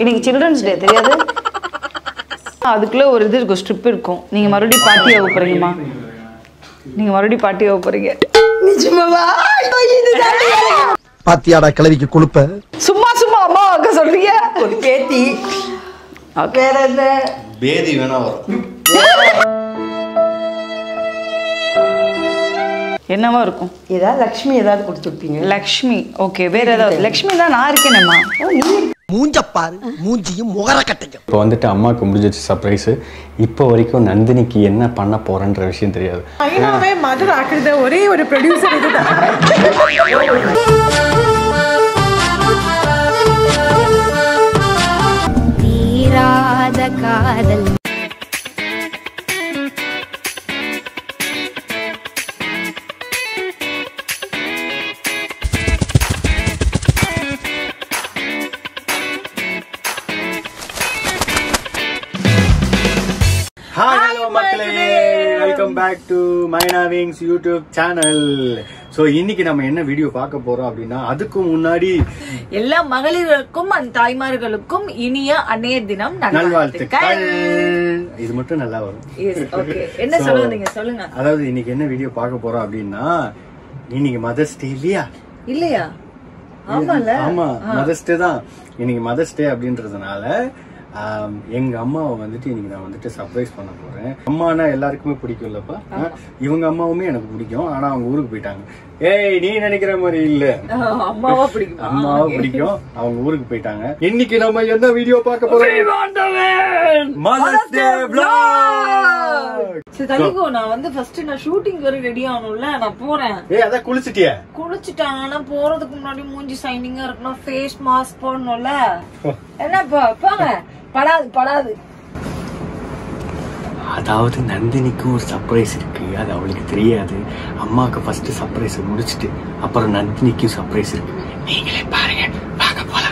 இன்னைக்கு children's day தெரியாது அதுக்குள்ள ஒரு இது இருக்கும் ஸ்ட்ரிப் இருக்கும் நீங்க மறுபடியும் பாட்டி ஆக போறீங்கம்மா நீங்க மறுபடியும் பாட்டி ஆக போறீங்க நிஜமாவா ஐயோ, இதுதாண்டி எனக்கு பாத்தியாடா கிளவிக்கு கொழுப்ப சும்மா சும்மா அம்மா அக்கா சொல்றீங்க ஒரு பேத்தி வேற என்ன பேதி வேணா வரும் என்னவா இருக்கும் ஏதாவது லக்ஷ்மி ஏதாவது கொடுத்துருப்பீங்க லக்ஷ்மி ஓகே வேற ஏதாவது லக்ஷ்மி தான் நான் இருக்கேனேம்மா மூஞ்ச பாரு மூஞ்சியும் முகர கட்டையும் இப்போ வந்துட்டு அம்மாவுக்கு முடிஞ்சிச்சு சர்ப்ரைஸு இப்போ வரைக்கும் நந்தினிக்கு என்ன பண்ண போறேன்ற விஷயம் தெரியாது ஐநாவே மதுரை ஆக்குறது ஒரே ஒரு ப்ரொடியூசர் இதுதான் தீராத காதல் ஹாய் ஹலோ மக்களே welcome back to Myna Wings YouTube channel so இன்னைக்கு நம்ம என்ன வீடியோ பார்க்க போறோம் அப்படின்னா அதுக்கு முன்னாடி எல்லா மகளிர்களுக்கும் அந்த தாய்மார்களுக்கும் இனிய அன்னைய தினம் நல்வாழ்த்துக்கள் இது மட்டும் நல்லா வரும் Yes, okay. என்ன So, சொல்லுங்க நீங்க சொல்லுங்க அதாவது இன்னைக்கு என்ன வீடியோ பார்க்க போறோம் அப்படின்னா இன்னைக்கு மதர்ஸ் டே இல்லையா இல்லையா ஆமால ஆமா மதர்ஸ் டே தான் இன்னைக்கு மதர்ஸ் டே அப்படின்றதுனால ஆம், எங்க அம்மாவை வந்துட்டு இன்னைக்கு நான் வந்துட்டு சர்ப்ரைஸ் பண்ண போறேன் அம்மானா எல்லாருக்குமே பிடிக்கும்லப்பா ஆ, இவங்க அம்மாவுமே எனக்கு பிடிக்கும் ஆனா அவங்க ஊருக்கு போயிட்டாங்க ஏய் நீ நினைக்கிற மாதிரி இல்ல அம்மாவா பிடிக்குமா அம்மாவை பிடிக்கும் அவங்க ஊருக்கு போயிட்டாங்க இன்னைக்கு நம்ம என்ன வீடியோ பார்க்க போறோம் மதர்ஸ் டே vlog சரி தலிகோ நான் வந்து ஃபர்ஸ்ட் நான் ஷூட்டிங் வரை ரெடி ஆகணும்ல நான் போறேன் ஏய் அதான் குளிச்சிட்டிய குளிச்சுட்டாங்க ஆனா போறதுக்கு முன்னாடி மூஞ்சி சைனிங்கா இருக்கணும் ஃபேஸ் மாஸ்க் போடணும்ல என்னப்பா போங்க படாது படாது அதாவது நந்தினிக்கு ஒரு சர்ப்ரைஸ் இருக்கு அது அவளுக்கு தெரியாது அம்மாவுக்கு ஃபர்ஸ்ட் சர்ப்ரைஸ் முடிச்சிட்டு அப்புறம் நந்தினிக்கும் சர்ப்ரைஸ் இருக்கு நீங்களே பாருங்க பார்க்க போலாம்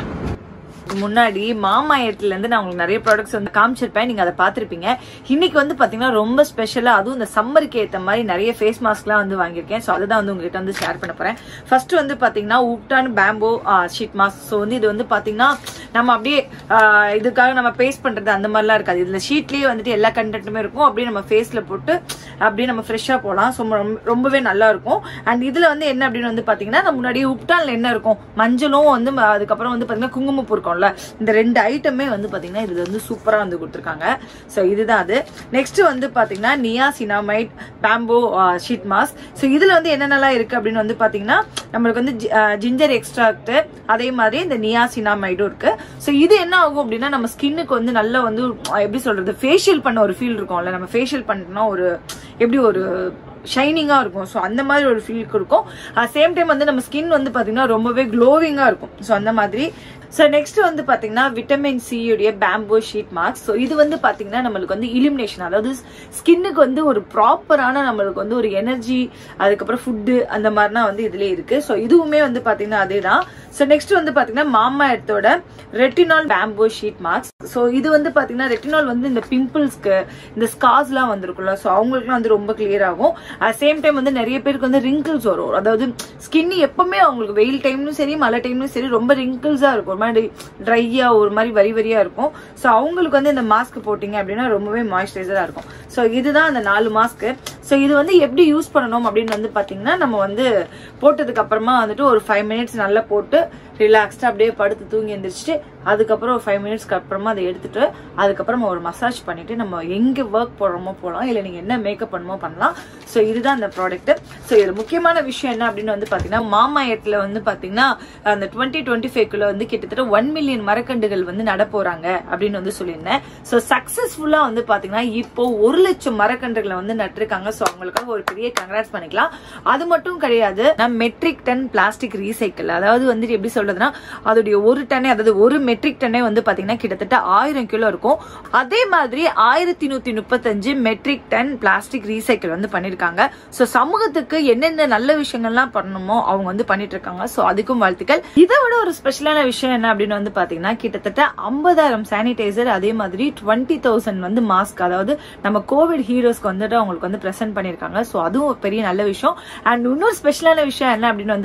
முன்னாடி மாமாயத்துல இருந்து நான் உங்களுக்கு நிறைய ப்ராடக்ட்ஸ் வந்து காமிச்சிருப்பேன் நீங்க அதை பார்த்திருப்பீங்க இன்னைக்கு வந்து பாத்தீங்கன்னா ரொம்ப ஸ்பெஷலா அதுவும் இந்த சம்மருக்கு ஏத்த மாதிரி நிறைய ஃபேஸ் மாஸ்க்லாம் வந்து வாங்கியிருக்கேன் ஸோ அதுதான் வந்து உங்ககிட்ட வந்து ஷேர் பண்ண போறேன் ஃபர்ஸ்ட் வந்து பாத்தீங்கன்னா ubtan bamboo sheet mask so வந்து இது வந்து பாத்தீங்கன்னா நம்ம அப்படியே ஆஹ், இதுக்காக நம்ம பேஸ்ட் பண்றது அந்த மாதிரிலாம் இருக்காது இதுல ஷீட்லயே வந்துட்டு எல்லா கண்டென்ட்டுமே இருக்கும் அப்படியே நம்ம ஃபேஸ்ல போட்டு அப்படியே நம்ம ஃப்ரெஷ்ஷா போடலாம் ஸோ ரொம்பவே நல்லா இருக்கும் அண்ட் இதுல வந்து என்ன அப்படின்னு வந்து பாத்தீங்கன்னா நம்ம முன்னாடி உப்டான்ல என்ன இருக்கும் மஞ்சளும் வந்து ம- அதுக்கப்புறம் வந்து பாத்தீங்கன்னா குங்குமப்பூ இருக்கும்ல இந்த ரெண்டு ஐட்டமே வந்து பாத்தீங்கன்னா இது வந்து சூப்பரா வந்து கொடுத்துருக்காங்க ஸோ இதுதான் அது நெக்ஸ்ட் வந்து பாத்தீங்கன்னா niacinamide bamboo sheet mask so இதுல வந்து என்னென்னலாம் இருக்கு அப்படின்னு வந்து பாத்தீங்கன்னா நம்மளுக்கு வந்து ஜிஞ்சர் எக்ஸ்ட்ராக்ட் அதே மாதிரி இந்த நியா சினாமைடும் இருக்கு ஸோ இது என்ன ஆகும் அப்படின்னா நம்ம ஸ்கின்னுக்கு வந்து நல்லா வந்து அஹ், எப்படி சொல்றது ஃபேஷியல் பண்ண ஒரு ஃபீல் இருக்கும்ல நம்ம ஃபேஷியல் பண்ணோம்னா ஒரு எப்படி ஒரு ஷைனிங்கா இருக்கும் ஸோ அந்த மாதிரி ஒரு ஃபீல் இருக்கும் சேம் டைம் வந்து நம்ம ஸ்கின் வந்து பாத்தீங்கன்னா ரொம்பவே க்ளோவிங்கா இருக்கும் ஸோ அந்த மாதிரி ஸோ நெக்ஸ்ட் வந்து பாத்தீங்கன்னா விட்டமின் சி உடைய பேம்போ ஷீட் மாஸ்க் ஸோ இது வந்து பாத்தீங்கன்னா நம்மளுக்கு வந்து இலிமினேஷன் அதாவது ஸ்கின்னுக்கு வந்து ஒரு ப்ராப்பரான நம்மளுக்கு வந்து ஒரு எனர்ஜி அதுக்கப்புறம் ஃபுட்டு அந்த மாதிரிலாம் வந்து இதுலயே இருக்கு ஸோ இதுவுமே வந்து பாத்தீங்கன்னா அதே தான் ஸோ நெக்ஸ்ட் வந்து பாத்தீங்கன்னா மாமா எர்த்தோட retinol bamboo sheet mask so இது வந்து பாத்தீங்கன்னா ரெட்டினால் வந்து இந்த பிம்பிள்ஸ்க்கு இந்த ஸ்கார்ஸ்லாம் வந்திருக்கும்ல ஸோ அவங்களுக்குலாம் வந்து ரொம்ப கிளியர் ஆகும் அட் சேம் டைம் வந்து நிறைய பேருக்கு வந்து ரிங்கிள்ஸ் வரும் அதாவது ஸ்கின் எப்பவுமே அவங்களுக்கு வெயில் டைம்லும் சரி மழை டைம்லும் சரி ரொம்ப ரிங்கிள்ஸா இருக்கும் ஒரு மாதிரி ட்ரையா ஒரு மாதிரி வரி வரியா இருக்கும் ஸோ அவங்களுக்கு வந்து இந்த மாஸ்க் போட்டீங்க அப்படின்னா ரொம்பவே மாய்ஸ்சரைசரா இருக்கும் ஸோ இதுதான் அந்த நாலு மாஸ்க் ஸோ இது வந்து எப்படி யூஸ் பண்ணணும் அப்படின்னு வந்து பாத்தீங்கன்னா நம்ம வந்து போட்டதுக்கு அப்புறமா வந்துட்டு ஒரு ஃபைவ் மினிட்ஸ் நல்லா போட்டு ரிலாக்ஸ்டா அப்படியே படுத்து தூங்கி எந்திரிச்சிட்டு அதுக்கப்புறம் ஒரு ஃபைவ் மினிட்ஸ்க்கு அப்புறமா அதை எடுத்துட்டு அதுக்கப்புறமா ஒரு மசாஜ் பண்ணிட்டு நம்ம எங்க ஒர்க் போடுறோமோ போகலாம் இல்ல நீங்க என்ன மேக்கப் பண்ணுமோ பண்ணலாம் ஸோ இதுதான் அந்த ப்ராடக்ட் ஸோ இதுல முக்கியமான விஷயம் என்ன அப்படின்னு வந்து பாத்தீங்கன்னா மாமா எட்ல வந்து பாத்தீங்கன்னா அந்த டுவெண்ட்டி டுவெண்ட்டி ஃபைவ்க்குள்ள வந்து கிட்டத்தட்ட ஒன் மில்லியன் மரக்கண்டுகள் வந்து நட போறாங்க அப்படின்னு வந்து சொல்லியிருந்தேன் ஸோ சக்சஸ்ஃபுல்லா வந்து பாத்தீங்கன்னா இப்போ ஒரு லட்சம் மரக்கன்றுகளை வந்து நட்டிருக்காங்க ஸோ அவங்களுக்காக ஒரு பெரிய கங்க்ராட்ஸ் பண்ணிக்கலாம் அது மட்டும் கிடையாது மெட்ரிக் டன் பிளாஸ்டிக் ரீசைக்கிள் அதாவது வந்துட்டு எப்படி சொல்றதுன்னா அதோடைய ஒரு டன்னே அதாவது ஒரு மெட்ரிக் டன்னே வந்து பாத்தீங்கன்னா கிட்டத்தட்ட ஆயிரம் கிலோ இருக்கும் அதே மாதிரி ஆயிரத்தி நூத்தி முப்பத்தஞ்சு மெட்ரிக் டன் பிளாஸ்டிக் ரீசைக்கிள் வந்து பண்ணிருக்காங்க ஸோ சமூகத்துக்கு என்னென்ன நல்ல விஷயங்கள்லாம் பண்ணணுமோ அவங்க வந்து பண்ணிட்டு இருக்காங்க ஸோ அதுக்கும் வாழ்த்துக்கள் இதை விட ஒரு ஸ்பெஷலான விஷயம் என்ன அப்படின்னு வந்து பாத்தீங்கன்னா கிட்டத்தட்ட ஐம்பதாயிரம் சானிடைசர் அதே மாதிரி டுவெண்ட்டி தௌசண்ட் வந்து மாஸ்க் அதாவது நம்ம கோவிட் ஹீரோஸ்க்கு வந்துட்டு அவங்களுக்கு வந்து பிரசென்ட் பண்ணிருக்காங்க ஸோ அதுவும் ஒரு பெரிய நல்ல விஷயம் அண்ட் இன்னொரு ஸ்பெஷலான விஷயம் என்ன அப்படின்னு வந்து பாத்தீங்கன்னா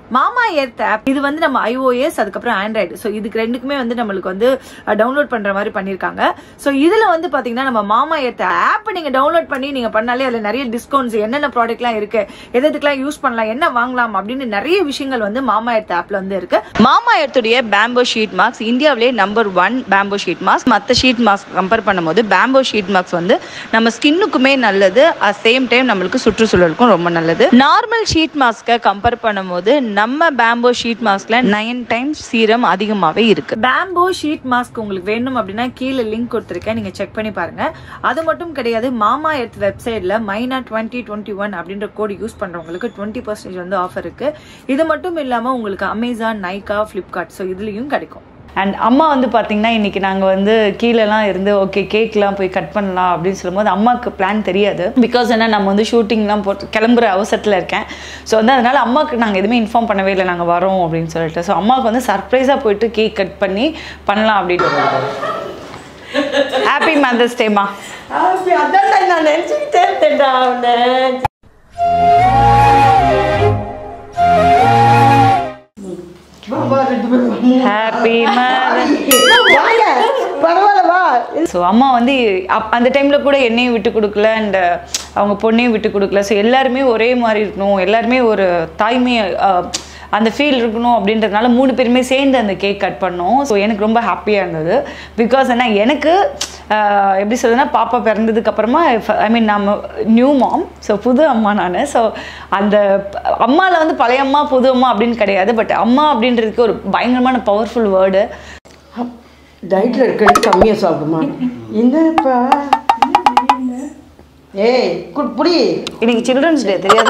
மாமா எர்த் ஆப் இது வந்து நம்ம iOS அதுக்கப்புறம் ஆண்ட்ராய்டு ஸோ இதுக்கு ரெண்டுக்குமே வந்து நம்மளுக்கு வந்து டவுன்லோட் பண்ற மாதிரி பண்ணிருக்காங்க ஸோ இதுல வந்து பாத்தீங்கன்னா நம்ம மாமா எர்த் ஆப் நீங்க டவுன்லோட் பண்ணி நீங்க பண்ணாலே அதுல நிறைய டிஸ்கவுண்ட்ஸ் என்னென்ன ப்ராடக்ட்லாம் இருக்கு எது எதுக்கெல்லாம் யூஸ் பண்ணலாம் என்ன வாங்கலாம் அப்படின்னு நிறைய விஷயங்கள் வந்து மாமா எர்த் ஆப்ல வந்து இருக்கு மாமா எர்த்துடைய பேம்போ ஷீட் மார்க்ஸ் இந்தியாவிலே number one bamboo sheet mask மற்ற ஷீட் மாஸ்க் கம்பேர் பண்ணும்போது பேம்போ ஷீட் மார்க்ஸ் வந்து நம்ம ஸ்கின்னுக்குமே நல்லது அட் சேம் டைம் நம்மளுக்கு சுற்றுச்சூழலுக்கும் ரொம்ப நல்லது நார்மல் ஷீட் மாஸ்க்கை கம்பேர் பண்ணும்போது நம்ம பேம்போ ஷீட் மாஸ்க்ல நைன் டைம்ஸ் சீரம் அதிகமாவே இருக்கு பேம்போ ஷீட் மாஸ்க் உங்களுக்கு வேணும் அப்படின்னா கீழே லிங்க் கொடுத்துருக்கேன் நீங்க செக் பண்ணி பாருங்க அது மட்டும் கிடையாது மாமா எர்த் வெப்சைட்ல மைனா டுவெண்ட்டி டுவெண்ட்டி ஒன் அப்படின்ற கோடு யூஸ் பண்றவங்களுக்கு டுவெண்ட்டி பர்சன்டேஜ் வந்து ஆஃபர் இருக்கு இது மட்டும் இல்லாம உங்களுக்கு அமேசான் நைகா ஃபிளிப்கார்ட் ஸோ இதுலயும் கிடைக்கும் அண்ட் அம்மா வந்து பார்த்தீங்கன்னா இன்னைக்கு நாங்கள் வந்து கீழெல்லாம் இருந்து ஓகே கேக்லாம் போய் கட் பண்ணலாம் அப்படின்னு சொல்லும்போது அம்மாவுக்கு பிளான் தெரியாது பிகாஸ் என்ன நம்ம வந்து ஷூட்டிங்லாம் போட்டு கிளம்புற அவசரத்தில் இருக்கேன் ஸோ வந்து அதனால அம்மாவுக்கு நாங்கள் எதுவுமே இன்ஃபார்ம் பண்ணவே இல்லை நாங்கள் வரோம் அப்படின்னு சொல்லிட்டு ஸோ அம்மாவுக்கு வந்து சர்ப்ரைஸாக போயிட்டு கேக் கட் பண்ணி பண்ணலாம் அப்படின்னு ஹாப்பி மதர்ஸ் டேமா அப்படி அதான் நான் நினச்சிக்கிட்டே இருந்தேன்டா அவனை பாபா ரெண்டு பேரும் வாங்க. ஹாப்பி மதர் வாங்க பரவாயில்ல வா ஸோ அம்மா வந்து அப் அந்த டைமில் கூட என்னையும் விட்டு கொடுக்கல அண்ட் அவங்க பொண்ணையும் விட்டு கொடுக்கல ஸோ எல்லாருமே ஒரே மாதிரி இருக்கணும் எல்லாருமே ஒரு தாய்மை அஹ், அந்த ஃபீல் இருக்கணும் அப்படின்றதுனால மூணு பேருமே சேர்ந்து அந்த கேக் கட் பண்ணோம் ஸோ எனக்கு ரொம்ப ஹாப்பியாக இருந்தது பிகாஸ் என்ன எனக்கு அஹ், எப்படி சொல்றதுன்னா பாப்பா பிறந்ததுக்கு அப்புறமா ஐ மீன் நம்ம நியூ மாம் ஸோ புது அம்மா நான் ஸோ அந்த அம்மாவில் வந்து பழைய அம்மா புது அம்மா அப்படின்னு கிடையாது பட் அம்மா அப்படின்றதுக்கு ஒரு பயங்கரமான பவர்ஃபுல் வேர்டு டயட்ல இருக்கிறது கம்மியாக சாப்பிடுமா என்னப்பா ஏய் குட் புடி இன்னைக்கு சில்ட்ரன்ஸ் டே தெரியாது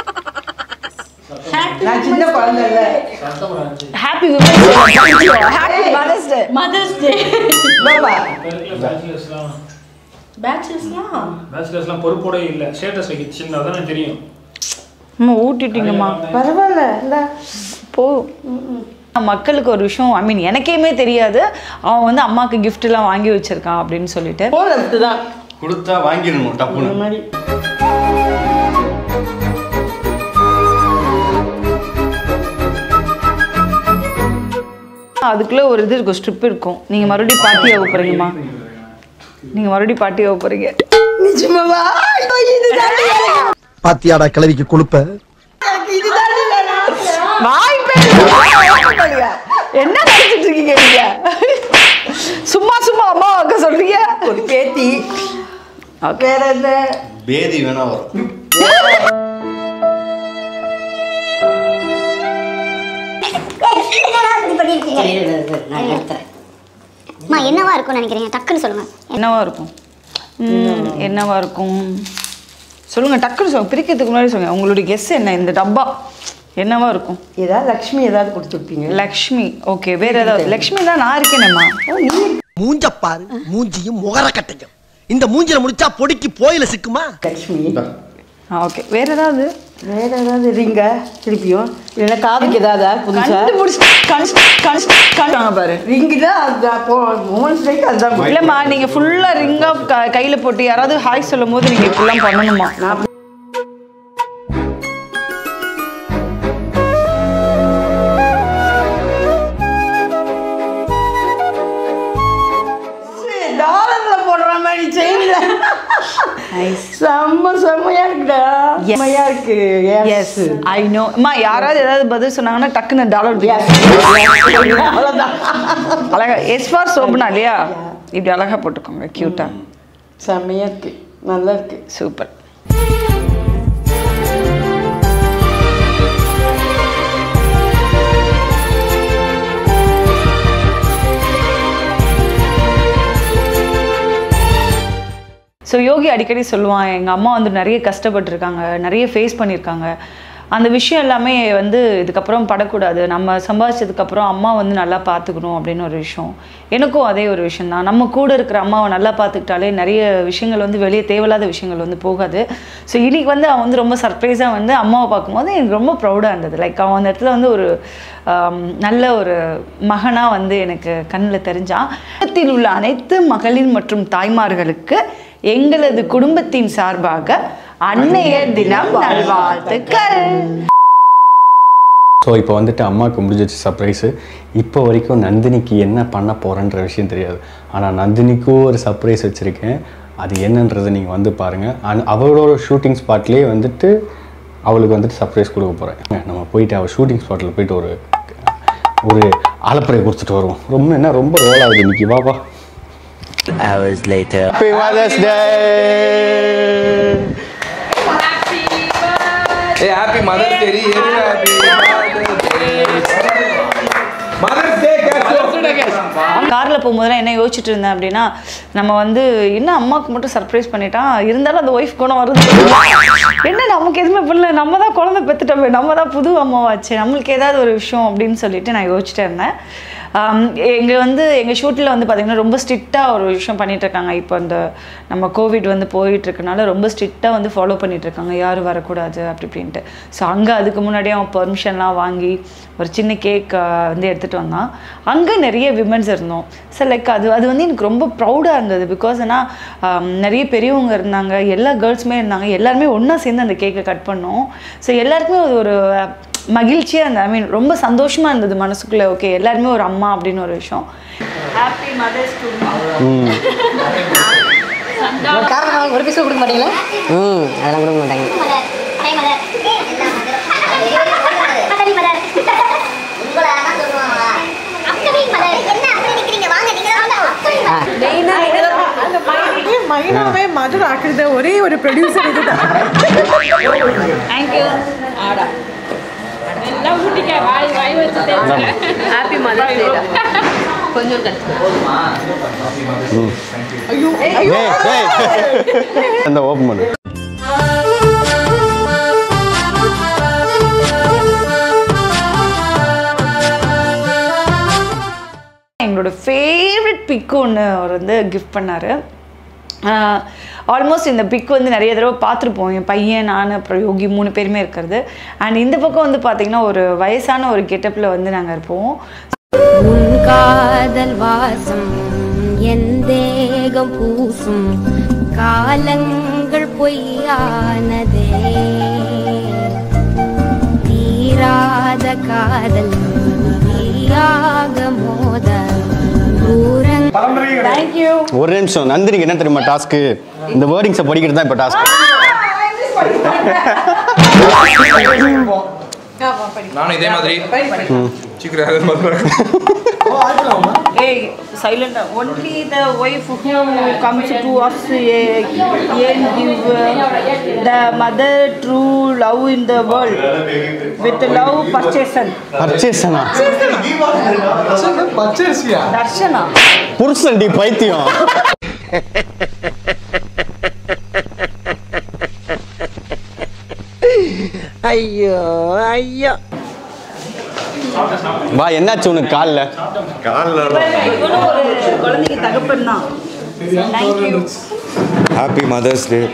நான் சின்ன குழந்தை இல்லை happy happy Mother's Day Mother's Day பாபா பேச்சுலர்ஸ்லாம் பேச்சஸ்லாம் பேச்சுலர்ஸ்லாம் பொறுப்போட இல்லை ஸ்டேட்டஸ் வைக்க சின்னதாக தானே தெரியும் அம்மா ஊட்டிட்டீங்கம்மா பரவாயில்ல இந்த போ மக்களுக்கு ஒரு விஷயம் ஐ மீன் எனக்கேமே தெரியாது அவன் வந்து அம்மாவுக்கு gift எல்லாம் வாங்கி வச்சிருக்கான் அப்படின்னு சொல்லிட்டு போன லெஃப்ட் தான் கொடுத்தா வாங்கிடணும் இந்த டப்புன்னு மாதிரி அதுக்குள்ள ஒரு இது இருக்கும் ஸ்ட்ரிப் இருக்கும் நீங்க மறுபடியும் பாட்டி ஆக போறீங்கம்மா நீங்க மறுபடியும் பாட்டி ஆக போறீங்க நிஜமாவா ஐயோ, இதுதாண்டி எனக்கு- பாத்தியாடா கிளவிக்கு கொழுப்ப எனக்கு இதுதாண்டி வேணும். வாய்ப்பே இல்ல. என்ன நினைச்சிட்டு இருக்கீங்க நீங்க சும்மா சும்மா அம்மா அக்கா சொல்றீங்க ஒரு பேத்தி வேற என்ன பேதி வேணா வரும் அம்மா என்னவா இருக்கும்னு நினைக்கிறீங்க டக்குன்னு சொல்லுங்க என்னவா இருக்கும் ம், என்னவா இருக்கும் சொல்லுங்க டக்குன்னு சொல்லுங்க பிரிக்கிறதுக்கு முன்னாடி சொல்லுங்க உங்களுடைய கெஸ் என்ன இந்த டப்பா என்னவா இருக்கும் ஏதாவது லக்ஷ்மி ஏதாவது கொடுத்துருப்பீங்க லக்ஷ்மி ஓகே வேற ஏதாவது லக்ஷ்மி தான் நான் இருக்கேனேம்மா மூஞ்ச பாரு மூஞ்சியும் முகர கட்டையும் இந்த மூஞ்சில முடிச்சா பொடிக்கு போயில சிக்குமா லக்ஷ்மி ஓகே வேற ஏதாவது வேற ஏதாவது ரிங்க திருப்பியும் இல்லைன்னா காதுக்கு ஏதாவது புதுசா கண்டுபிடிச்சு கண்டு கண்டு கண்டு பாரு ரிங்கு தான் அது அப்போ மூமெண்ட்ஸ் லைக் அதுதான் இல்லம்மா நீங்க ஃபுல்லா ரிங் ஆஃப் கையில போட்டு யாராவது ஹாய் சொல்லும் போது நீங்க இப்படிலாம் பண்ணணுமா டாலர்ல போடுற மாதிரி செயின்ல செம்ம செம்மையா இருக்குடா செம்மையா இருக்கு எஸ் ஐ நோ அம்மா யாராவது ஏதாவது பதில் சொன்னாங்கன்னா டக்குன்னு டாலர் அவ்வளோதான் அழகா எஸ் ஃபார் சோப்னா இல்லையா இப்படி அழகா போட்டுக்கோங்க கியூட்டா செம்மையா இருக்கு நல்லா இருக்கு சூப்பர் ஸோ யோகி அடிக்கடி சொல்லுவான் எங்கள் அம்மா வந்து நிறைய கஷ்டப்பட்டிருக்காங்க நிறைய ஃபேஸ் பண்ணியிருக்காங்க அந்த விஷயம் எல்லாமே வந்து இதுக்கப்புறம் படக்கூடாது நம்ம சம்பாதிச்சதுக்கப்புறம் அம்மா வந்து நல்லா பார்த்துக்கணும் அப்படின்னு ஒரு விஷயம் எனக்கும் அதே ஒரு விஷயம் தான் நம்ம கூட இருக்கிற அம்மாவை நல்லா பார்த்துக்கிட்டாலே நிறைய விஷயங்கள் வந்து வெளியே தேவையில்லாத விஷயங்கள் வந்து போகாது ஸோ இன்னைக்கு வந்து அவன் வந்து ரொம்ப சர்ப்ரைஸாக வந்து அம்மாவை பார்க்கும்போது எனக்கு ரொம்ப ப்ரௌடாக இருந்தது லைக் அவன் அந்த இடத்துல வந்து ஒரு ஆம், நல்ல ஒரு மகனாக வந்து எனக்கு கண்ணில் தெரிஞ்சான் குடும்பத்தில் உள்ள அனைத்து மகளிர் மற்றும் தாய்மார்களுக்கு எங்களது குடும்பத்தின் சார்பாக அன்னையர் தினம் நல்வாழ்த்துக்கள் ஸோ இப்போ வந்துட்டு அம்மாவுக்கு முடிஞ்சிச்சு சர்ப்ரைஸு இப்போ வரைக்கும் நந்தினிக்கு என்ன பண்ண போகிறேன்ற விஷயம் தெரியாது ஆனால் நந்தினிக்கும் ஒரு சர்ப்ரைஸ் வச்சுருக்கேன் அது என்னன்றதை நீங்கள் வந்து பாருங்கள் அண்ட் அவளோட ஷூட்டிங் ஸ்பாட்லேயே வந்துட்டு அவளுக்கு வந்துட்டு சர்ப்ரைஸ் கொடுக்க போகிறேன் நம்ம போயிட்டு அவள் ஷூட்டிங் ஸ்பாட்டில் போயிட்டு ஒரு ஒரு ஆலப்பறை கொடுத்துட்டு வருவோம் ரொம்ப என்ன ரொம்ப ரோல் ஆகுது இன்னைக்கு வா வா hours later. Happy Mother's Day! Hey, happy Mother's Day. Very happy Mother's Day, காரில் போகும்போதெல்லாம் என்ன யோசிச்சுட்டு இருந்தேன் அப்படின்னா நம்ம வந்து என்ன அம்மாவுக்கு மட்டும் சர்ப்ரைஸ் பண்ணிட்டான் இருந்தாலும் அந்த ஒய்ஃப் குணம் வருது என்ன நமக்கு எதுவுமே பண்ணல நம்ம தான் குழந்தை பெற்றுட்டோமே நம்ம தான் புது அம்மாவாச்சு நம்மளுக்கு ஏதாவது ஒரு விஷயம் அப்படின்னு சொல்லிட்டு நான் யோசிச்சுட்டே இருந்தேன் எங்க வந்து எங்கள் ஷூட்டில் வந்து பார்த்திங்கன்னா ரொம்ப ஸ்ட்ரிக்டாக ஒரு விஷயம் பண்ணிட்டு இருக்காங்க இப்போ அந்த நம்ம கோவிட் வந்து போயிட்டு இருக்கனால ரொம்ப ஸ்ட்ரிக்டாக வந்து ஃபாலோ பண்ணிட்டு இருக்காங்க யாரும் வரக்கூடாது அப்படி இப்படின்ட்டு ஸோ அங்கே அதுக்கு முன்னாடியே அவன் பெர்மிஷன்லாம் வாங்கி ஒரு சின்ன கேக் வந்து எடுத்துகிட்டு வந்தான் அங்கே நிறைய விமன்ஸ் இருந்தோம் ஸோ லைக் அது அது வந்து எனக்கு ரொம்ப ப்ரௌடாக இருந்தது பிகாஸ் ஆனால் நிறைய பெரியவங்க இருந்தாங்க எல்லா கேர்ள்ஸுமே இருந்தாங்க எல்லாருமே ஒன்றா சேர்ந்து அந்த கேக்கை கட் பண்ணோம் ஸோ எல்லாருக்குமே அது ஒரு மகிழ்ச்சியாக இருந்தது ஐ மீன் ரொம்ப சந்தோஷமாக இருந்தது மனசுக்குள்ளே ஓகே எல்லாருமே ஒரு அம்மா அப்படின்னு ஒரு விஷயம் ஹாப்பி மதர்ஸ் டு காரணம் ஒரு பீஸ் கொடுக்க மாட்டீங்களா ம் அதெல்லாம் கொடுக்க மாட்டாங்க மைனாவே மதுரை ஆக்குறது ஒரே ஒரு ப்ரொடியூசர் இதுதான் தேங்க்யூ எல்லாம் ஊட்டிக்க வாய் வாய் வச்சு ஹாப்பி மதர் டே கொஞ்சம் ஐயோ ஏய், ஏய். அந்த ஓப்பன் பண்ணு எங்களோட ஃபேவரட் பிக் ஒன்று அவர் வந்து கிஃப்ட் பண்ணார் ஆல்மோஸ்ட் இந்த பிக் வந்து நிறைய தடவை பார்த்துருப்போம் என் பையன் நான் அப்புறம் யோகி மூணு பேருமே இருக்கிறது அண்ட் இந்த பக்கம் வந்து பார்த்திங்கன்னா ஒரு வயசான ஒரு கெட்டப்பில் வந்து நாங்கள் இருப்போம் உன் காதல் வாசம் என் தேகம் பூசும் காலங்கள் பொய்யானதே தீராத காதல் தீயாக மோத தேங்க்யூ ஒரு நிமிஷம் நந்தினிக்கு என்ன தெரியுமா டாஸ்க்கு இந்த வேர்டிங்ஸை படிக்கிறது தான் இப்போ டாஸ்க் நானும் இதே மாதிரி சீக்கிரம் அதே மாதிரி ஏய் silent only the wife who comes to us and give the mother true love in the world with love பர்ச்சேசன் பர்ச்சேஸனா தர்ஷனா புருஷன் டி பைத்தியம் ஐயோ ஐயோ வா என்னாச்சு உனக்கு காலில் இவனும் ஒரு குழந்தைக்கு தகப்பன் தான் thank you happy Mother's Day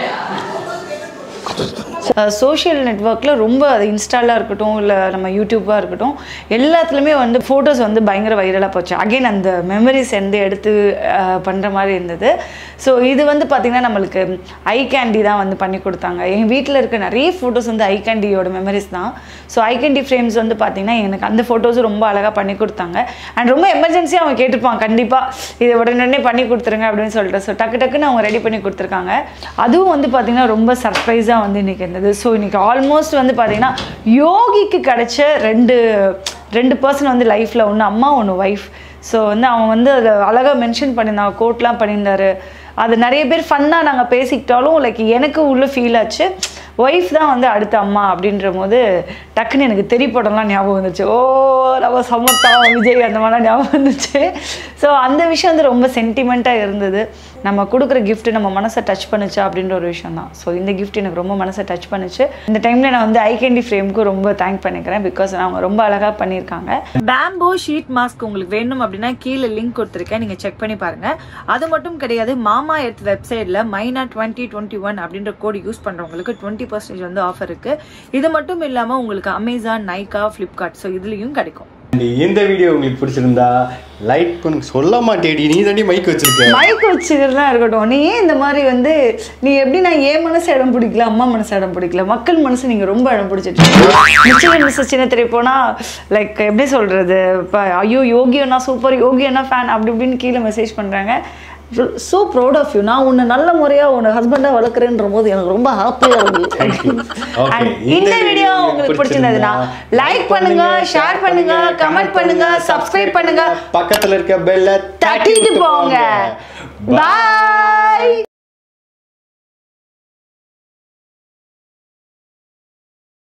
social நெட்ஒர்க்கில் ரொம்ப அது இன்ஸ்டாலாக இருக்கட்டும் இல்லை நம்ம யூடியூப்பாக இருக்கட்டும் எல்லாத்துலேயுமே வந்து ஃபோட்டோஸ் வந்து பயங்கர வைரலாக போச்சு அகைன் அந்த மெமரிஸ் வந்து எடுத்து பண்ணுற மாதிரி இருந்தது ஸோ இது வந்து பார்த்திங்கன்னா நம்மளுக்கு ஐ கேண்டி தான் வந்து பண்ணி கொடுத்தாங்க எங்கள் வீட்டில் இருக்க நிறைய ஃபோட்டோஸ் வந்து ஐ கேண்டியோட மெமரிஸ் தான் ஸோ ஐ கேண்டி ஃப்ரேம்ஸ் வந்து பார்த்திங்கன்னா எனக்கு அந்த ஃபோட்டோஸும் ரொம்ப அழகாக பண்ணி கொடுத்தாங்க அண்ட் ரொம்ப எமர்ஜென்சியாக அவங்க கேட்டுப்பாங்க கண்டிப்பாக இதை உடனே பண்ணி கொடுத்துருங்க அப்படின்னு சொல்லிட்டு ஸோ டக்கு டக்குன்னு அவங்க ரெடி பண்ணி கொடுத்துருக்காங்க அதுவும் வந்து பார்த்திங்கன்னா ரொம்ப சர்ப்ரைஸாக வந்து இன்றைக்கி இருந்தது ஸோ இன்றைக்கி ஆல்மோஸ்ட் வந்து பார்த்திங்கன்னா யோகிக்கு கிடைச்ச ரெண்டு ரெண்டு பர்சன் வந்து லைஃப்பில் ஒன்று அம்மா ஒன்று ஒய்ஃப் ஸோ வந்து அவன் வந்து அதை அழகாக மென்ஷன் பண்ணியிருந்தான் கோட்லாம் பண்ணியிருந்தாரு அது நிறைய பேர் ஃபன்னாக நாங்கள் பேசிக்கிட்டாலும் லைக் எனக்கு உள்ள ஃபீல் ஆச்சு ஒய்ஃப் தான் வந்து அடுத்த அம்மா அப்படின்ற போது டக்குன்னு எனக்கு தெரி படம்லாம் ஞாபகம் வந்துச்சு ஓ நம்ம சமத்தா விஜய் அந்த மாதிரிலாம் ஞாபகம் வந்துச்சு ஸோ அந்த விஷயம் வந்து ரொம்ப சென்டிமெண்ட்டாக இருந்தது நம்ம கொடுக்குற gift நம்ம மனசை டச் பண்ணுச்சா அப்படின்ற ஒரு விஷயம் தான் ஸோ இந்த gift எனக்கு ரொம்ப மனசை டச் பண்ணுச்சு இந்த டைமில் நான் வந்து ஐகேண்டி ஃப்ரேமுக்கு ரொம்ப தேங்க் பண்ணிக்கிறேன் பிகாஸ் அவங்க ரொம்ப அழகாக பண்ணியிருக்காங்க பேம்போ ஷீட் மாஸ்க் உங்களுக்கு வேணும் அப்படின்னா கீழே லிங்க் கொடுத்துருக்கேன் நீங்க செக் பண்ணி பாருங்க அது மட்டும் கிடையாது மாமா எர்த் வெப்சைட்ல மைனா டுவெண்ட்டி டுவெண்ட்டி ஒன் அப்படின்ற கோடு யூஸ் பண்றவங்களுக்கு டுவெண்ட்டி பர்சன்டேஜ் வந்து ஆஃபர் இருக்கு இது மட்டும் இல்லாம உங்களுக்கு அமேசான் நைகா ஃபிளிப்கார்ட் ஸோ இதுலயும் கிடைக்கும் And இந்த வீடியோ உங்களுக்கு பிடிச்சிருந்தா லைக் பண்ணு சொல்ல மாட்டேடி நீ தாண்டி மைக் வச்சிருக்க மைக் வச்சுக்கிறதுலாம் இருக்கட்டும் நீ ஏன் இந்த மாதிரி வந்து நீ எப்படி நான் ஏன் மனசு இடம் பிடிக்கல அம்மா மனசு இடம் பிடிக்கல மக்கள் மனசு நீங்க ரொம்ப இடம் பிடிச்சிட்டு நிச்சயம் மிஸ் சின்ன திரை போனா லைக் எப்படி சொல்றது இப்போ ஐயோ யோகி அண்ணா சூப்பர் யோகி அண்ணா ஃபேன் அப்படி இப்படின்னு கீழே மெசேஜ் பண்றாங்க ஸோ ப்ரௌட் ஆஃப் யூ நான் உன்னை நல்ல முறையா உன்னை ஹஸ்பண்டா வளர்க்குறேன்ற போது எனக்கு ரொம்ப ஹாப்பியாக இருக்கு Okay, And இந்த இந்த வீடியோ video உங்களுக்கு பிடிச்சிருந்தா பிடிச்சிருந்ததுன்னா லைக் பண்ணுங்க ஷேர் பண்ணுங்க கமெண்ட் பண்ணுங்க சப்ஸ்கிரைப் பண்ணுங்க பக்கத்துல இருக்க பெல்ல தட்டிட்டு போங்க பாய்